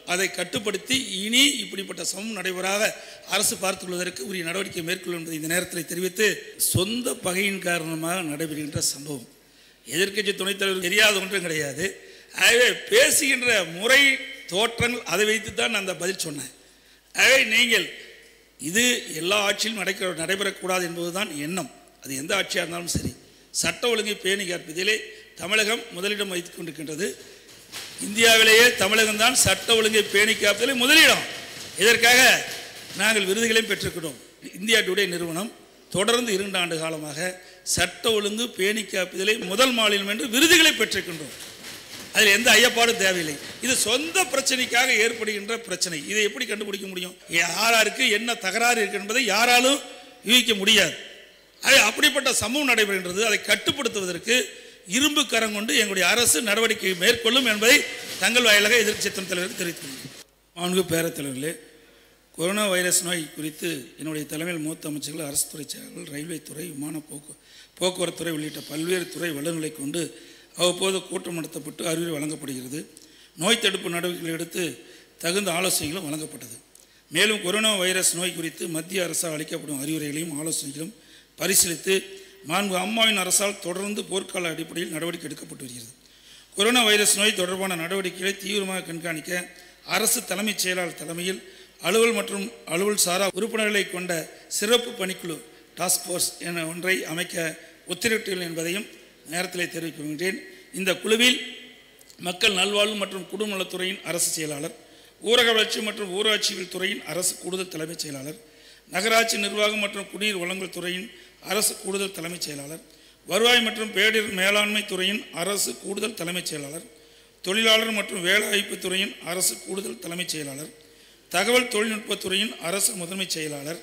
அதை கட்டுப்படுத்தி இனி இப்படிப்பட்ட சமம் நடைபெறாத அரசு பார்த்துக் கொள்வதற்கு உரிய நடவடிக்கை மேற்கொள்ளும் என்பதை இந்த நேரத்தில் தெரிவித்து சொந்த பகையின் காரணமாக நடைபெறுகின்ற சம்பவம் எதிர்க்கட்சி துணைத் தலைவர் தெரியாத ஒன்றும் கிடையாது ஆகவே பேசுகின்ற முறை தோற்றங்கள் அதை வைத்து தான் நான் அந்த பதில் சொன்னேன் ஆகவே நீங்கள் இது எல்லா ஆட்சியிலும் நடக்க நடைபெறக்கூடாது என்பதுதான் எண்ணம் அது எந்த ஆட்சியாக இருந்தாலும் சரி சட்ட ஒழுங்கை பேணி காப்பதிலே தமிழகம் முதலிடம் வைத்துக் கொண்டிருக்கின்றது இந்தியாவிலேயே தமிழகம்தான் சட்ட ஒழுங்கை பேணி காப்பதிலே முதலிடம் இதற்காக நாங்கள் விருதுகளையும் பெற்றிருக்கிறோம் இந்தியா டுடே நிறுவனம் தொடர்ந்து இரண்டு ஆண்டு காலமாக சட்ட ஒழுங்கு பேணி காப்பதிலே முதல் மாநிலம் என்று விருதுகளை பெற்றிருக்கின்றோம் அதில் எந்த ஐயப்பாடும் தேவையில்லை இது சொந்த பிரச்சனைக்காக ஏற்படுகின்ற பிரச்சனை இதை எப்படி கண்டுபிடிக்க முடியும் யாராருக்கு என்ன தகராறு இருக்கு என்பதை யாராலும் யூகிக்க முடியாது அது அப்படிப்பட்ட சம்பவம் நடைபெறுகின்றது அதை கட்டுப்படுத்துவதற்கு இரும்பு கரம் கொண்டு எங்களுடைய அரசு நடவடிக்கை மேற்கொள்ளும் என்பதை தங்கள் வாயிலாக எதிர்க்கட்சி தலைவருக்கு தெரிவித்துள்ளேன் மாண்பு பேரவைத் தலைவர்களே கொரோனா வைரஸ் நோய் குறித்து என்னுடைய தலைமையில் மூத்த அமைச்சர்கள் அரசு துறை செயலர்கள் ரயில்வே துறை விமான போக்கு போக்குவரத்து துறை உள்ளிட்ட பல்வேறு துறை வல்லுநர்களை கொண்டு அவ்வப்போது கூட்டம் நடத்தப்பட்டு அறிவுரை வழங்கப்படுகிறது நோய் தடுப்பு நடவடிக்கைகள் எடுத்து தகுந்த ஆலோசனைகளும் வழங்கப்பட்டது மேலும் கொரோனா வைரஸ் நோய் குறித்து மத்திய அரசால் அளிக்கப்படும் அறிவுரைகளையும் ஆலோசனைகளும் பரிசீலித்து மாண்பு அம்மாவின் அரசால் தொடர்ந்து போர்க்கால அடிப்படையில் நடவடிக்கை எடுக்கப்பட்டு வருகிறது கொரோனா வைரஸ் நோய் தொடர்பான நடவடிக்கைகளை தீவிரமாக கண்காணிக்க அரசு தலைமைச் செயலாளர் தலைமையில் அலுவல் மற்றும் அலுவல் சாரா உறுப்பினர்களை கொண்ட சிறப்பு பணிக்குழு டாஸ்க் ஃபோர்ஸ் என ஒன்றை அமைக்க உத்தரவிட்டுள்ளேன் என்பதையும் நேரத்தில் தெரிவிக்க விரும்புகிறேன் இந்த குழுவில் மக்கள் நல்வாழ்வு மற்றும் குடும்ப நலத்துறையின் அரசு செயலாளர் ஊரக வளர்ச்சி மற்றும் ஊராட்சிகள் துறையின் அரசு கூடுதல் தலைமைச் செயலாளர் நகராட்சி நிர்வாகம் மற்றும் குடிநீர் வழங்கல் துறையின் அரசு கூடுதல் தலைமைச் செயலாளர் வருவாய் மற்றும் பேரிடர் மேலாண்மை துறையின் அரசு கூடுதல் தலைமைச் செயலாளர் தொழிலாளர் மற்றும் வேலைவாய்ப்பு துறையின் அரசு கூடுதல் தலைமைச் செயலாளர் தகவல் தொழில்நுட்பத் துறையின் அரசு முதன்மைச் செயலாளர்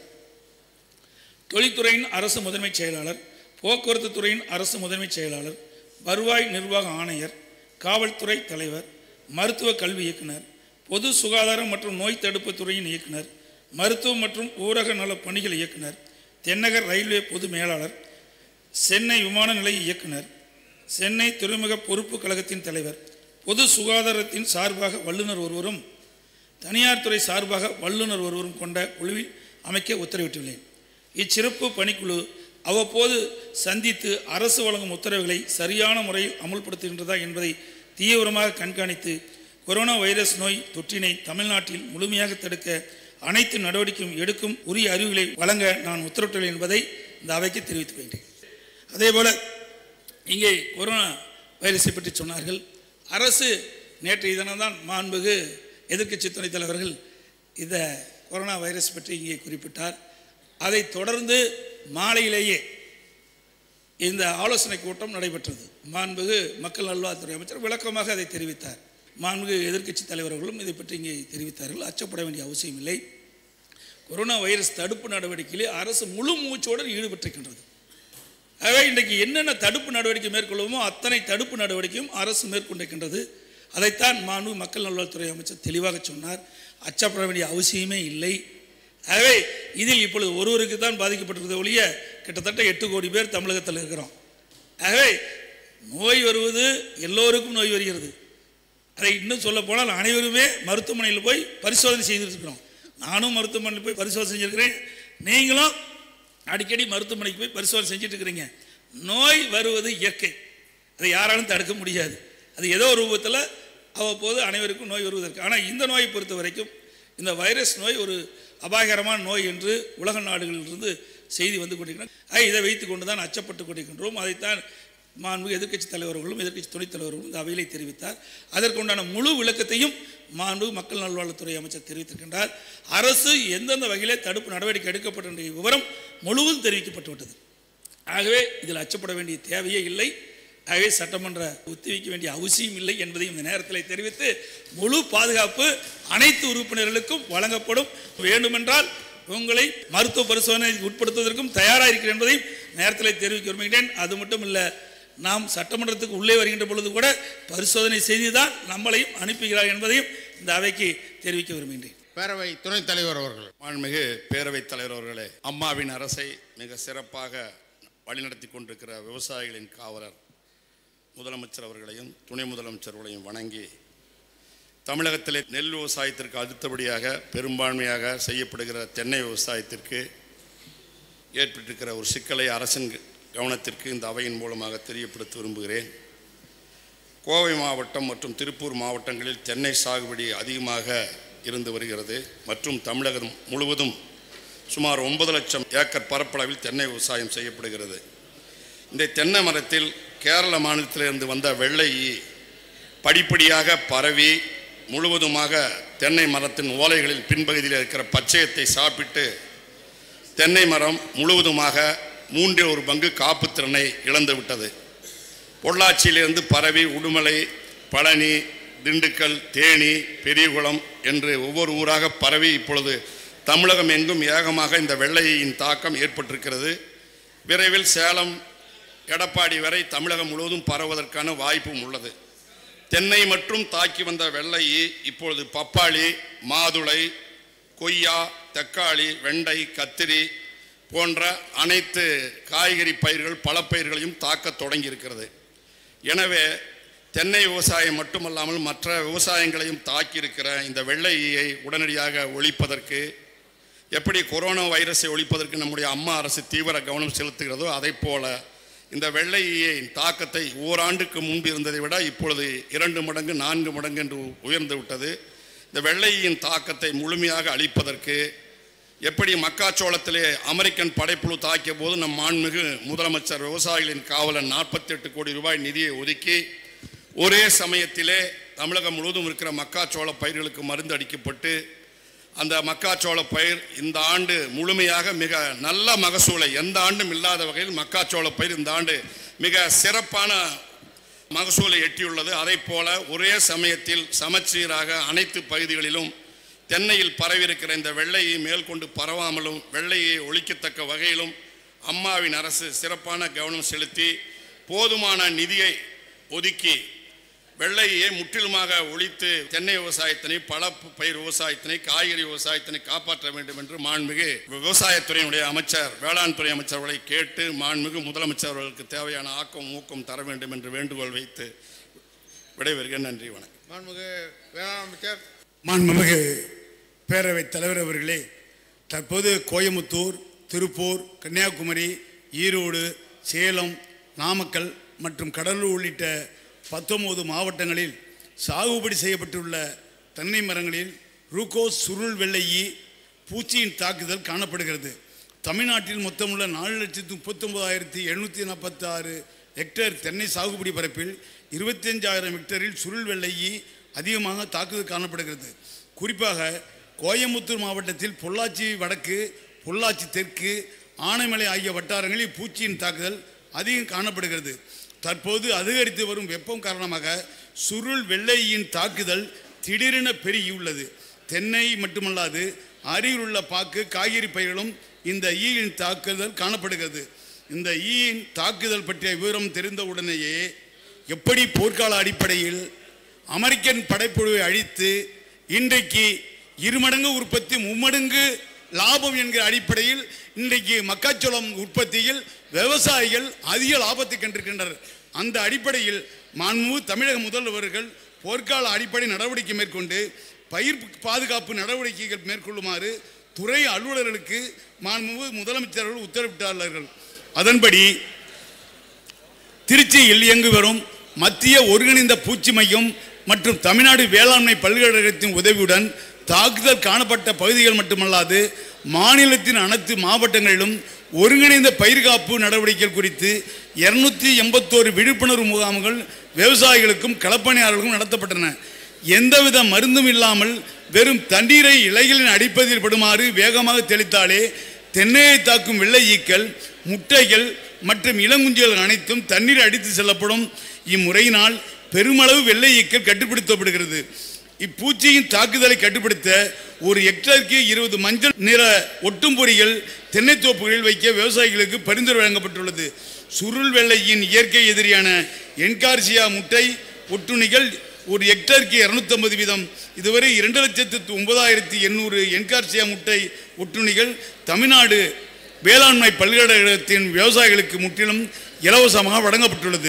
தொழில்துறையின் அரசு முதன்மைச் செயலாளர் போக்குவரத்து துறையின் அரசு முதன்மைச் செயலாளர் வருவாய் நிர்வாக ஆணையர் காவல்துறை தலைவர் மருத்துவ கல்வி இயக்குனர் பொது சுகாதாரம் மற்றும் நோய் தடுப்பு துறையின் இயக்குனர் மருத்துவம் மற்றும் ஊரக நல பணிகள் இயக்குனர் தென்னகர் ரயில்வே பொது மேலாளர் சென்னை விமான நிலைய இயக்குனர் சென்னை துறைமுக பொறுப்பு கழகத்தின் தலைவர் பொது சுகாதாரத்தின் சார்பாக வல்லுநர் ஒருவரும் தனியார் துறை சார்பாக வல்லுநர் ஒருவரும் கொண்ட குழுவில் அமைக்க உத்தரவிட்டுள்ளேன் இச்சிறப்பு பணிக்குழு அவ்வப்போது சந்தித்து அரசு வழங்கும் உத்தரவுகளை சரியான முறையில் அமுல்படுத்துகின்றதா என்பதை தீவிரமாக கண்காணித்து கொரோனா வைரஸ் நோய் தொற்றினை தமிழ்நாட்டில் முழுமையாக தடுக்க அனைத்து நடவடிக்கையும் எடுக்கும் உரிய அறிவுகளை வழங்க நான் உத்தரவிட்டுள்ளேன் என்பதை இந்த அவைக்கு தெரிவித்துக் கொள்கிறேன் அதேபோல இங்கே கொரோனா வைரஸை பற்றி சொன்னார்கள் அரசு நேற்றைய தினம்தான் மாண்புகு எதிர்க்கட்சி துணைத் தலைவர்கள் இந்த கொரோனா வைரஸ் பற்றி இங்கே குறிப்பிட்டார் அதைத் தொடர்ந்து மாலையிலேயே இந்த ஆலோசனை கூட்டம் நடைபெற்றது மாண்புகு மக்கள் நல்வாழ்வுத்துறை அமைச்சர் விளக்கமாக அதை தெரிவித்தார் மாண்புகு எதிர்க்கட்சி தலைவர்களும் இதை பற்றி இங்கே தெரிவித்தார்கள் அச்சப்பட வேண்டிய அவசியம் இல்லை கொரோனா வைரஸ் தடுப்பு நடவடிக்கையிலே அரசு முழு மூச்சோடு ஈடுபட்டிருக்கின்றது ஆகவே இன்றைக்கு என்னென்ன தடுப்பு நடவடிக்கை மேற்கொள்வோமோ அத்தனை தடுப்பு நடவடிக்கையும் அரசு மேற்கொண்டிருக்கின்றது அதைத்தான் மாண்பு மக்கள் நல்வாழ்வுத்துறை அமைச்சர் தெளிவாக சொன்னார் அச்சப்பட வேண்டிய அவசியமே இல்லை ஆகவே இதில் இப்பொழுது ஒருவருக்கு தான் பாதிக்கப்பட்டிருக்கிறது ஒழிய கிட்டத்தட்ட எட்டு கோடி பேர் தமிழகத்தில் இருக்கிறோம் ஆகவே நோய் வருவது எல்லோருக்கும் நோய் வருகிறது அதை இன்னும் சொல்ல போனால் அனைவருமே மருத்துவமனையில் போய் பரிசோதனை செய்திருக்கிறோம் நானும் மருத்துவமனையில் போய் பரிசோதனை செஞ்சுருக்கிறேன் நீங்களும் அடிக்கடி மருத்துவமனைக்கு போய் பரிசோதனை செஞ்சுட்டு இருக்கிறீங்க நோய் வருவது இயற்கை அதை யாராலும் தடுக்க முடியாது அது ஏதோ ஒரு ரூபத்தில் அவ்வப்போது அனைவருக்கும் நோய் வருவதற்கு ஆனால் இந்த நோயை பொறுத்த வரைக்கும் இந்த வைரஸ் நோய் ஒரு அபாயகரமான நோய் என்று உலக நாடுகளிலிருந்து செய்தி வந்து கொண்டிருக்கிறார் இதை வைத்து கொண்டு தான் அச்சப்பட்டு கொண்டிருக்கின்றோம் அதைத்தான் மாண்பு எதிர்க்கட்சி தலைவர்களும் எதிர்க்கட்சி துணைத் தலைவர்களும் இந்த அவையிலே தெரிவித்தார் அதற்குண்டான முழு விளக்கத்தையும் மாண்பு மக்கள் நல்வாழ்வுத்துறை அமைச்சர் தெரிவித்திருக்கின்றார் அரசு எந்தெந்த வகையிலே தடுப்பு நடவடிக்கை எடுக்கப்பட்ட விவரம் முழுவதும் தெரிவிக்கப்பட்டுவிட்டது ஆகவே இதில் அச்சப்பட வேண்டிய தேவையே இல்லை ஆகவே சட்டமன்ற ஒத்திவைக்க வேண்டிய அவசியம் இல்லை என்பதையும் இந்த நேரத்தில் தெரிவித்து முழு பாதுகாப்பு அனைத்து உறுப்பினர்களுக்கும் வழங்கப்படும் வேண்டுமென்றால் உங்களை மருத்துவ பரிசோதனைக்கு உட்படுத்துவதற்கும் தயாராக இருக்கிறேன் என்பதையும் நேரத்தில் தெரிவிக்க விரும்புகிறேன் அது மட்டும் இல்லை நாம் சட்டமன்றத்துக்கு உள்ளே வருகின்ற பொழுது கூட பரிசோதனை செய்து தான் நம்மளையும் அனுப்புகிறார் என்பதையும் இந்த அவைக்கு தெரிவிக்க விரும்புகின்றேன் பேரவை துணைத் தலைவர் அவர்கள் மாண்புமிகு பேரவைத் தலைவர் அவர்களே அம்மாவின் அரசை மிக சிறப்பாக வழிநடத்தி கொண்டிருக்கிற விவசாயிகளின் காவலர் முதலமைச்சர் அவர்களையும் துணை முதலமைச்சர் அவர்களையும் வணங்கி தமிழகத்திலே நெல் விவசாயத்திற்கு அடுத்தபடியாக பெரும்பான்மையாக செய்யப்படுகிற தென்னை விவசாயத்திற்கு ஏற்பட்டிருக்கிற ஒரு சிக்கலை அரசின் கவனத்திற்கு இந்த அவையின் மூலமாக தெரியப்படுத்த விரும்புகிறேன் கோவை மாவட்டம் மற்றும் திருப்பூர் மாவட்டங்களில் தென்னை சாகுபடி அதிகமாக இருந்து வருகிறது மற்றும் தமிழகம் முழுவதும் சுமார் ஒன்பது லட்சம் ஏக்கர் பரப்பளவில் தென்னை விவசாயம் செய்யப்படுகிறது இந்த தென்னை மரத்தில் கேரள மாநிலத்திலிருந்து வந்த வெள்ளை ஈ படிப்படியாக பரவி முழுவதுமாக தென்னை மரத்தின் ஓலைகளில் பின்பகுதியில் இருக்கிற பச்சையத்தை சாப்பிட்டு தென்னை மரம் முழுவதுமாக மூன்றில் ஒரு பங்கு காப்பு திறனை இழந்து விட்டது பொள்ளாச்சியிலிருந்து பரவி உடுமலை பழனி திண்டுக்கல் தேனி பெரியகுளம் என்று ஒவ்வொரு ஊராக பரவி இப்பொழுது தமிழகம் எங்கும் ஏகமாக இந்த வெள்ளையின் தாக்கம் ஏற்பட்டிருக்கிறது விரைவில் சேலம் எடப்பாடி வரை தமிழகம் முழுவதும் பரவுவதற்கான வாய்ப்பும் உள்ளது தென்னை மற்றும் தாக்கி வந்த வெள்ளை இப்பொழுது பப்பாளி மாதுளை கொய்யா தக்காளி வெண்டை கத்திரி போன்ற அனைத்து காய்கறி பயிர்கள் பழப்பயிர்களையும் தாக்கத் தொடங்கி இருக்கிறது எனவே தென்னை விவசாயம் மட்டுமல்லாமல் மற்ற விவசாயங்களையும் தாக்கியிருக்கிற இந்த வெள்ளை ஈயை உடனடியாக ஒழிப்பதற்கு எப்படி கொரோனா வைரஸை ஒழிப்பதற்கு நம்முடைய அம்மா அரசு தீவிர கவனம் செலுத்துகிறதோ அதைப் போல இந்த வெள்ளை ஈயின் தாக்கத்தை ஓராண்டுக்கு முன்பு இருந்ததை விட இப்பொழுது இரண்டு மடங்கு நான்கு மடங்கு என்று உயர்ந்து விட்டது இந்த வெள்ளை ஈயின் தாக்கத்தை முழுமையாக அழிப்பதற்கு எப்படி மக்காச்சோளத்திலே அமெரிக்கன் படைப்புழு தாக்கிய போது நம் மாண்புமிகு முதலமைச்சர் விவசாயிகளின் காவலன் நாற்பத்தி எட்டு கோடி ரூபாய் நிதியை ஒதுக்கி ஒரே சமயத்திலே தமிழகம் முழுவதும் இருக்கிற மக்காச்சோள பயிர்களுக்கு மருந்து அடிக்கப்பட்டு அந்த மக்காச்சோள பயிர் இந்த ஆண்டு முழுமையாக மிக நல்ல மகசூலை எந்த ஆண்டும் இல்லாத வகையில் மக்காச்சோள பயிர் இந்த ஆண்டு மிக சிறப்பான மகசூலை எட்டியுள்ளது அதை போல ஒரே சமயத்தில் சமச்சீராக அனைத்து பகுதிகளிலும் தென்னையில் பரவியிருக்கிற இந்த வெள்ளையை மேற்கொண்டு பரவாமலும் வெள்ளையை ஒழிக்கத்தக்க வகையிலும் அம்மாவின் அரசு சிறப்பான கவனம் செலுத்தி போதுமான நிதியை ஒதுக்கி வெள்ளையை முற்றிலுமாக ஒழித்து தென்னை விவசாயத்தினை பழ பயிர் விவசாயத்தினை காய்கறி விவசாயத்தினை காப்பாற்ற வேண்டும் என்று மாண்புமிகு விவசாயத்துறையினுடைய அமைச்சர் வேளாண் துறை அமைச்சர் அவர்களை கேட்டு மாண்புமிகு முதலமைச்சர் அவர்களுக்கு தேவையான ஆக்கம் ஊக்கம் தர வேண்டும் என்று வேண்டுகோள் வைத்து விடைபெறுகிறேன் நன்றி வணக்கம் மாண்புமிகு வேளாண் அமைச்சர் மாண்புமிகு பேரவைத் தலைவர் அவர்களே தற்போது கோயமுத்தூர் திருப்பூர் கன்னியாகுமரி ஈரோடு சேலம் நாமக்கல் மற்றும் கடலூர் உள்ளிட்ட பத்தொன்பது மாவட்டங்களில் சாகுபடி செய்யப்பட்டுள்ள தென்னை மரங்களில் ரூகோஸ் சுருள் வெள்ளையி பூச்சியின் தாக்குதல் காணப்படுகிறது தமிழ்நாட்டில் மொத்தமுள்ள நாலு லட்சத்து முப்பத்தொன்பதாயிரத்தி எழுநூற்றி நாற்பத்தாறு ஹெக்டேர் தென்னை சாகுபடி பரப்பில் இருபத்தஞ்சாயிரம் ஹெக்டேரில் சுருள் வெள்ளையி அதிகமாக தாக்குதல் காணப்படுகிறது குறிப்பாக கோயம்புத்தூர் மாவட்டத்தில் பொள்ளாச்சி வடக்கு பொள்ளாச்சி தெற்கு ஆனைமலை ஆகிய வட்டாரங்களில் பூச்சியின் தாக்குதல் அதிகம் காணப்படுகிறது தற்போது அதிகரித்து வரும் வெப்பம் காரணமாக சுருள் வெள்ளையின் தாக்குதல் திடீரென பெருகியுள்ளது தென்னை மட்டுமல்லாது அருகிலுள்ள பாக்கு காய்கறி பயிர்களும் இந்த ஈயின் தாக்குதல் காணப்படுகிறது இந்த ஈயின் தாக்குதல் பற்றிய விவரம் தெரிந்தவுடனேயே எப்படி போர்க்கால அடிப்படையில் அமெரிக்கன் படைப்புழுவை அழித்து இன்றைக்கு இருமடங்கு உற்பத்தி மும்மடங்கு லாபம் என்கிற அடிப்படையில் இன்றைக்கு மக்காச்சோளம் உற்பத்தியில் விவசாயிகள் அதிக லாபத்தை கண்டிருக்கின்றனர் அந்த அடிப்படையில் மாண்பு தமிழக முதல்வர்கள் போர்க்கால அடிப்படை நடவடிக்கை மேற்கொண்டு பயிர் பாதுகாப்பு நடவடிக்கைகள் மேற்கொள்ளுமாறு துறை அலுவலர்களுக்கு மாண்பு முதலமைச்சர்கள் உத்தரவிட்டார்கள் அதன்படி திருச்சியில் இயங்கி வரும் மத்திய ஒருங்கிணைந்த பூச்சி மையம் மற்றும் தமிழ்நாடு வேளாண்மை பல்கலைக்கழகத்தின் உதவியுடன் தாக்குதல் காணப்பட்ட பகுதிகள் மட்டுமல்லாது மாநிலத்தின் அனைத்து மாவட்டங்களிலும் ஒருங்கிணைந்த பயிர்காப்பு நடவடிக்கைகள் குறித்து இருநூத்தி எண்பத்தோரு விழிப்புணர்வு முகாம்கள் விவசாயிகளுக்கும் களப்பணியாளர்களுக்கும் நடத்தப்பட்டன எந்தவித மருந்தும் இல்லாமல் வெறும் தண்ணீரை இலைகளின் அடிப்பதில் படுமாறு வேகமாக தெளித்தாலே தென்னையை தாக்கும் வெள்ளை ஈக்கள் முட்டைகள் மற்றும் இளங்குஞ்சுகள் அனைத்தும் தண்ணீர் அடித்து செல்லப்படும் இம்முறையினால் பெருமளவு வெள்ளை ஈக்கள் கட்டுப்படுத்தப்படுகிறது இப்பூச்சியின் தாக்குதலை கட்டுப்படுத்த ஒரு ஹெக்டருக்கு இருபது மஞ்சள் நிற ஒட்டும் பொறிகள் தென்னை தோப்புகளில் வைக்க விவசாயிகளுக்கு பரிந்துரை வழங்கப்பட்டுள்ளது சுருள் வெள்ளையின் இயற்கை எதிரியான என்கார்சியா முட்டை ஒட்டுணிகள் ஒரு ஹெக்டருக்கு இருநூத்தம்பது வீதம் இதுவரை இரண்டு லட்சத்து ஒன்பதாயிரத்தி எண்ணூறு என்கார்சியா முட்டை ஒட்டுணிகள் தமிழ்நாடு வேளாண்மை பல்கலைக்கழகத்தின் விவசாயிகளுக்கு முற்றிலும் இலவசமாக வழங்கப்பட்டுள்ளது